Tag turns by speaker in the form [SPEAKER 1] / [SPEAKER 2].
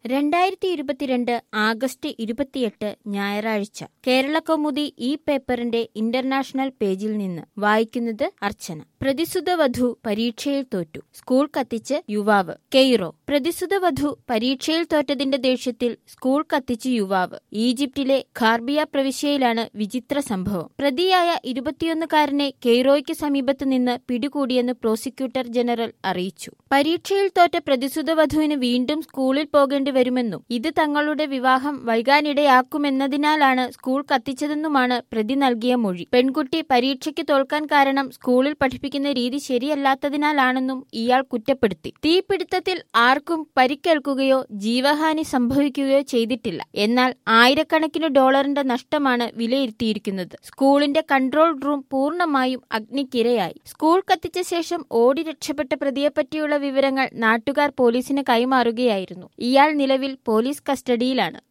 [SPEAKER 1] രണ്ടായിരത്തി ഇരുപത്തിരണ്ട് ആഗസ്റ്റ് ഇരുപത്തിയെട്ട് ഞായറാഴ്ച കേരളകൗമുദി ഈ പേപ്പറിന്റെ ഇന്റർനാഷണൽ പേജിൽ നിന്ന് വായിക്കുന്നത് അർച്ചന പ്രതിസുത വധു പരീക്ഷയിൽ തോറ്റു സ്കൂൾ കത്തിച്ച് യുവാവ് കെയ്റോ പ്രതിസുത വധു പരീക്ഷയിൽ തോറ്റതിന്റെ ദേഷ്യത്തിൽ സ്കൂൾ കത്തിച്ച് യുവാവ് ഈജിപ്തിലെ ഖാർബിയ പ്രവിശ്യയിലാണ് വിചിത്ര സംഭവം പ്രതിയായ ഇരുപത്തിയൊന്നുകാരനെ കെയ്റോയ്ക്ക് സമീപത്ത് നിന്ന് പിടികൂടിയെന്ന് പ്രോസിക്യൂട്ടർ ജനറൽ അറിയിച്ചു പരീക്ഷയിൽ തോറ്റ പ്രതിസുത വധുവിന് വീണ്ടും സ്കൂളിൽ പോകേണ്ടി വരുമെന്നും ഇത് തങ്ങളുടെ വിവാഹം വൈകാനിടയാക്കുമെന്നതിനാലാണ് സ്കൂൾ കത്തിച്ചതെന്നുമാണ് പ്രതി നൽകിയ മൊഴി പെൺകുട്ടി പരീക്ഷയ്ക്ക് തോൽക്കാൻ കാരണം സ്കൂളിൽ പഠിപ്പിക്കുന്ന രീതി ശരിയല്ലാത്തതിനാലാണെന്നും ഇയാൾ കുറ്റപ്പെടുത്തി തീപിടുത്തത്തിൽ ആർക്കും പരിക്കേൽക്കുകയോ ജീവഹാനി സംഭവിക്കുകയോ ചെയ്തിട്ടില്ല എന്നാൽ ആയിരക്കണക്കിന് ഡോളറിന്റെ നഷ്ടമാണ് വിലയിരുത്തിയിരിക്കുന്നത് സ്കൂളിന്റെ കൺട്രോൾ റൂം പൂർണ്ണമായും അഗ്നിക്കിരയായി സ്കൂൾ കത്തിച്ച ശേഷം ഓടി രക്ഷപ്പെട്ട പ്രതിയെപ്പറ്റിയുള്ള വിവരങ്ങൾ നാട്ടുകാർ പോലീസിന് കൈമാറുകയായിരുന്നു ഇയാൾ നിലവിൽ പോലീസ് കസ്റ്റഡിയിലാണ്